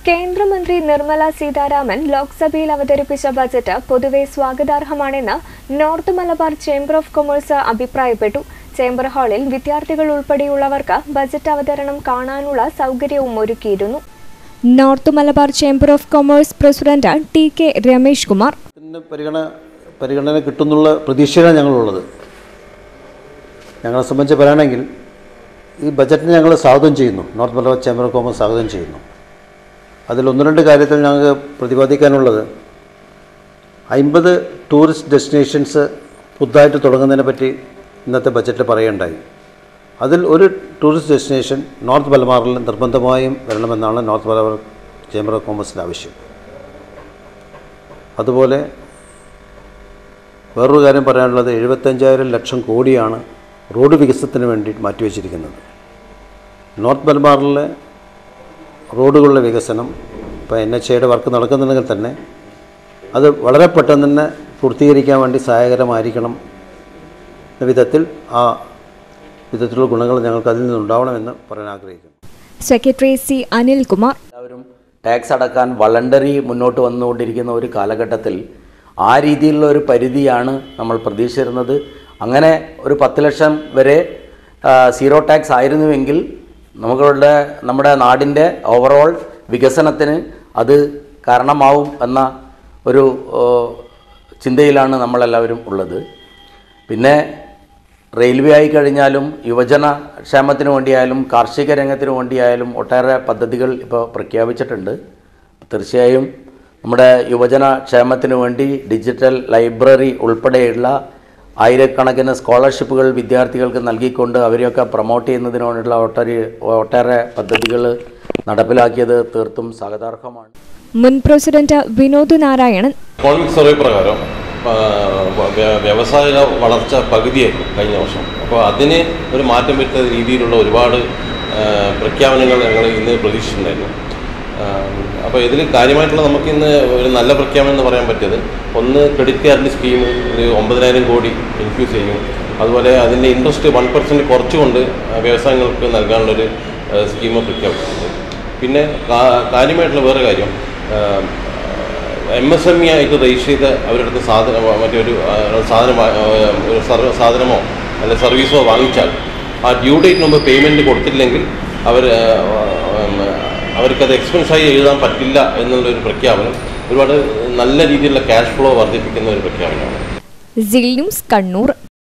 കേന്ദ്രമന്ത്രി നിർമ്മല സീതാരാമൻ ലോക്സഭയിൽ അവതരിപ്പിച്ച ബജറ്റ് പൊതുവെ സ്വാഗതാർഹമാണെന്ന് north Malabar chamber of commerce അഭിപ്രായപ്പെട്ടു ചേംബർ ഹാളിൽ വിദ്യാർത്ഥികൾ ഉൾപ്പെടെയുള്ളവർക്ക് ബജറ്റ് അവതരണം കാണാനുള്ള സൗകര്യവും ഒരുക്കിയിരുന്നു north Malabar chamber of commerce president T K Ramesh Kumar ഇതിന് പരിഗണന പരിഗണന കിട്ടുന്നുള്ള പ്രതീക്ഷയിലാണ് ഞങ്ങളുള്ളത് ഞങ്ങളെ സംബന്ധിച്ച് പറയുകയാണെങ്കിൽ ഈ ബജറ്റിനെ ഞങ്ങൾ സ്വാഗതം ചെയ്യുന്നു north Malabar chamber of commerce സ്വാഗതം ചെയ്യുന്നു അതിൽ ഒന്ന് രണ്ട് കാര്യത്തിൽ ഞങ്ങൾക്ക് പ്രതിപാദിക്കാനുള്ളത് അൻപത് ടൂറിസ്റ്റ് ഡെസ്റ്റിനേഷൻസ് പുതുതായിട്ട് തുടങ്ങുന്നതിനെ പറ്റി ഇന്നത്തെ ബജറ്റിൽ പറയുകയുണ്ടായി അതിൽ ഒരു ടൂറിസ്റ്റ് ഡെസ്റ്റിനേഷൻ നോർത്ത് മലബാറിൽ നിർബന്ധമായും വരണമെന്നാണ് നോർത്ത് മലബാർ ചേംബർ ഓഫ് കോമേഴ്സിൻ്റെ ആവശ്യം അതുപോലെ വേറൊരു കാര്യം പറയാനുള്ളത് എഴുപത്തഞ്ചായിരം ലക്ഷം കോടിയാണ് റോഡ് വികസനത്തിന് വേണ്ടി മാറ്റിവെച്ചിരിക്കുന്നത് നോർത്ത് മലബാറിലെ റോഡുകളുടെ വികസനം ഇപ്പോൾ എൻ എച്ച് ഐയുടെ വർക്ക് നടക്കുന്നുണ്ടെങ്കിൽ തന്നെ അത് വളരെ പെട്ടെന്ന് തന്നെ പൂർത്തീകരിക്കാൻ വേണ്ടി സഹായകരമായിരിക്കണം എന്ന വിധത്തിൽ ആ വിധത്തിലുള്ള ഗുണങ്ങൾ ഞങ്ങൾക്ക് അതിൽ നിന്നുണ്ടാവണമെന്ന് പറയാൻ ആഗ്രഹിക്കുന്നു സെക്രട്ടറി സി അനിൽകുമാർ എല്ലാവരും ടാക്സ് അടക്കാൻ വളണ്ടറി മുന്നോട്ട് വന്നുകൊണ്ടിരിക്കുന്ന ഒരു കാലഘട്ടത്തിൽ ആ രീതിയിലുള്ള ഒരു പരിധിയാണ് നമ്മൾ പ്രതീക്ഷിച്ചിരുന്നത് അങ്ങനെ ഒരു പത്ത് ലക്ഷം വരെ ആ, സീറോ ടാക്സ് ആയിരുന്നുവെങ്കിൽ നമ്മളുടെ നമ്മുടെ നാടിൻ്റെ ഓവറോൾ വികസനത്തിന് അത് കാരണമാവും എന്ന ഒരു ഓ, ചിന്തയിലാണ് നമ്മളെല്ലാവരും ഉള്ളത് പിന്നെ റെയിൽവേ ആയി കഴിഞ്ഞാലും യുവജന ക്ഷേമത്തിന് വേണ്ടിയായാലും കാർഷിക രംഗത്തിന് വേണ്ടിയായാലും ഒട്ടേറെ പദ്ധതികൾ ഇപ്പോൾ പ്രഖ്യാപിച്ചിട്ടുണ്ട് തീർച്ചയായും നമ്മുടെ യുവജന ക്ഷേമത്തിന് വേണ്ടി ഡിജിറ്റൽ ലൈബ്രറി ഉൾപ്പെടെയുള്ള ആയിരക്കണക്കിന് സ്കോളർഷിപ്പുകൾ വിദ്യാർത്ഥികൾക്ക് നൽകിക്കൊണ്ട് അവരെയൊക്കെ പ്രൊമോട്ട് ചെയ്യുന്നതിന് വേണ്ടിയുള്ള ഒട്ടേറെ ഒട്ടേറെ പദ്ധതികൾ നടപ്പിലാക്കിയത് തീർത്തും സ്വാഗതാർഹമാണ് മുൻ president Vinod Narayanan economic survey പ്രകാരം ആ, വ്യ- വ്യാവസായിക വളർച്ച പകുതിയായിരുന്നു കഴിഞ്ഞ വർഷം അപ്പോൾ അതിന് ഒരു മാറ്റം വരുത്ത രീതിയിലുള്ള ഒരുപാട് ആ, പ്രഖ്യാപനങ്ങൾ ഞങ്ങൾ ഇന്ന് പ്രതീക്ഷിച്ചിട്ടുണ്ടായിരുന്നു അപ്പോൾ ഇതിൽ കാര്യമായിട്ടുള്ള നമുക്ക് ഇന്ന് ഒരു നല്ല പ്രഖ്യാപനം എന്ന് പറയാൻ പറ്റിയത് ഒന്ന് ക്രെഡിറ്റ് കാർഡിൻ്റെ സ്കീം ഒരു ഒമ്പതിനായിരം കോടി ഇൻഫ്യൂസ് ചെയ്യും അതുപോലെ അതിൻ്റെ ഇൻട്രസ്റ്റ് വൺ പെർസെൻറ്റ് കുറച്ചുകൊണ്ട് വ്യവസായങ്ങൾക്ക് നൽകാനുള്ളൊരു സ്കീം പ്രഖ്യാപിച്ചിട്ടുണ്ട് പിന്നെ കാ- കാര്യമായിട്ടുള്ള വേറെ കാര്യം ആ, എം എസ് എം ഇ ആയിട്ട് രജിസ്റ്റർ ചെയ്ത് അവരുടെ അടുത്ത് സാധനം മറ്റൊരു ആ, സാധനം വാ- ആ, ഒരു സർവ സാധനമോ അല്ലെങ്കിൽ സർവീസോ വാങ്ങിച്ചാൽ ആ ഡ്യൂ ഡേറ്റ് മുമ്പ് പേയ്മെൻറ്റ് കൊടുത്തില്ലെങ്കിൽ അവർ ആ, ഉം, അവർക്കത് എക്സ്പെൻസായി എഴുതാൻ പറ്റില്ല എന്നുള്ളൊരു പ്രഖ്യാപനം ഒരുപാട് നല്ല രീതിയിലുള്ള ക്യാഷ് ഫ്ലോ വർദ്ധിപ്പിക്കുന്ന ഒരു പ്രഖ്യാപനമാണ് സിൽ ന്യൂസ് കണ്ണൂർ